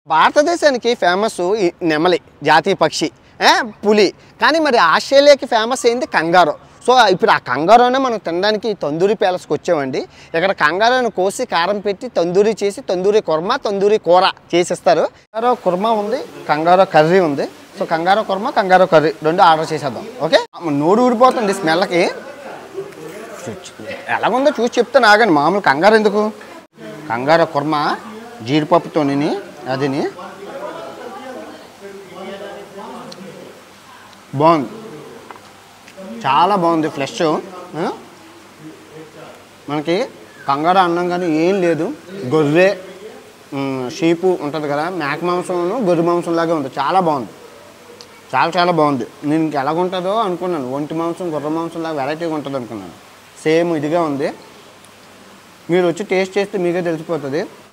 భారతదేశానికి ఫేమస్ ఈ నెమలి జాతీయ పక్షి ఏ, పులి కానీ మరి ఆస్ట్రేలియాకి ఫేమస్ అయింది కంగారో సో ఇప్పుడు ఆ కంగారోనే మనం తినడానికి తందూరి ప్యాలెస్కి వచ్చామండి ఇక్కడ కంగారోని కోసి కారం పెట్టి తందూరి చేసి తందూరి కుర్మా తందూరి కూర చేసిస్తారు కంగారో కుర్మా ఉంది కంగారో కర్రీ ఉంది సో కంగారో కుర్మా కంగారో కర్రీ రెండు ఆర్డర్ చేసేద్దాం ఓకే నోరు ఊడిపోతుంది స్మెల్కి ఎలాగుందో చూసి చెప్తాను ఆగండి మామూలు కంగారు ఎందుకు కంగారు కుర్మ జీడిపప్పుతోని అదిని బాగుంది చాలా బాగుంది ఫ్లెష్ ఆ? మనకి కంగారు అన్నం కానీ ఏం లేదు గొర్రె ఉమ్, షీపు ఉంటుంది కదా మేక మాంసం గొర్రె మాంసం లాగా ఉంది చాలా బాగుంది చాలా చాలా బాగుంది నేను ఇంక ఎలాగుంటుందో అనుకున్నాను ఒంటి మాంసం గుర్ర మాంసం లాగా వెరైటీగా ఉంటుంది అనుకున్నాను సేమ్ ఇదిగా ఉంది మీరు వచ్చి టేస్ట్ చేస్తే మీకే తెలిసిపోతుంది